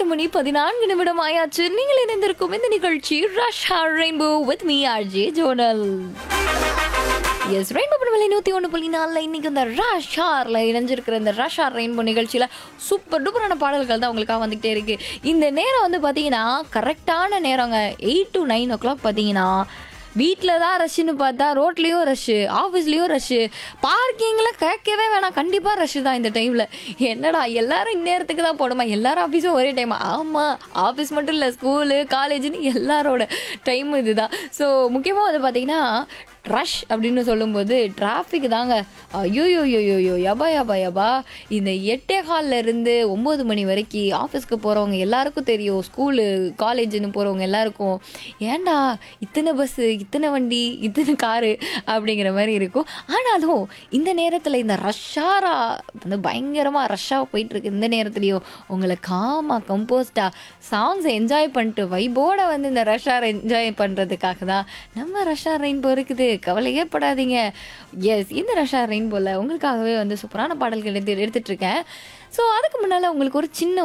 மணி பதினான்கு நிமிடம் ஆயாச்சு நீங்கள் இணைந்திருக்கும் இந்த நிகழ்ச்சி ரஷ்யா ரெயின்போ வித் மீ ஆர்ஜே ஜோனல் எஸ் ரெயின்போ பண்பலை நூற்றி ஒன்று புள்ளி நாலில் இன்னைக்கு இந்த ரஷாரில் இணைஞ்சிருக்கிற இந்த ரஷா ரெயின்போ நிகழ்ச்சியில் சூப்பர் டூப்பரான பாடல்கள் தான் உங்களுக்காக வந்துகிட்டே இருக்கு இந்த நேரம் வந்து பார்த்தீங்கன்னா கரெக்டான நேரங்க eight to nine o'clock பார்த்தீங்கன்னா வீட்டில் தான் ரஷ்ஷுன்னு பார்த்தா ரோட்லேயும் ரஷ்ஷு ஆஃபீஸ்லேயும் ரஷ்ஷு பார்க்கிங்கில் கேட்கவே வேணாம் கண்டிப்பாக ரஷ்ஷு தான் இந்த டைமில் என்னடா எல்லாரும் இந்நேரத்துக்கு தான் போடுமா எல்லாரும் ஆஃபீஸும் ஒரே டைம் ஆமாம் ஆஃபீஸ் மட்டும் இல்லை ஸ்கூலு காலேஜ்னு எல்லாரோட டைம் இதுதான் ஸோ முக்கியமாக வந்து பார்த்தீங்கன்னா ரஷ் அப்படின்னு சொல்லும்போது டிராஃபிக் தாங்க ஐயோயோயோயோ யபா யபா யபா இந்த எட்டே கால்ல இருந்து ஒம்பது மணி வரைக்கும் ஆஃபீஸ்க்கு போகிறவங்க எல்லாருக்கும் தெரியும் ஸ்கூலு காலேஜுன்னு போகிறவங்க எல்லாருக்கும் ஏன்டா இத்தனை பஸ்ஸு இத்தனை வண்டி இத்தனை காரு அப்படிங்கிற மாதிரி இருக்கும் ஆனாலும் இந்த நேரத்தில் இந்த ரஷ்ஷாரா வந்து பயங்கரமாக ரஷ்ஷாக போயிட்டுருக்கு இந்த நேரத்துலையும் உங்களை காமாக கம்போஸ்டாக சாங்ஸை என்ஜாய் பண்ணிட்டு வைபோட வந்து இந்த ரஷ்ஷாரை என்ஜாய் பண்ணுறதுக்காக தான் நம்ம ரஷ்ஷா ரெயின்போ இருக்குது கவலையே படாதீங்க எஸ் இந்த ரஷ்ஷா ரெயின்போவில் உங்களுக்காகவே வந்து சூப்பரான பாடல்கள் எடுத்து எடுத்துட்டு இருக்கேன் ஸோ அதுக்கு முன்னால் உங்களுக்கு ஒரு சின்ன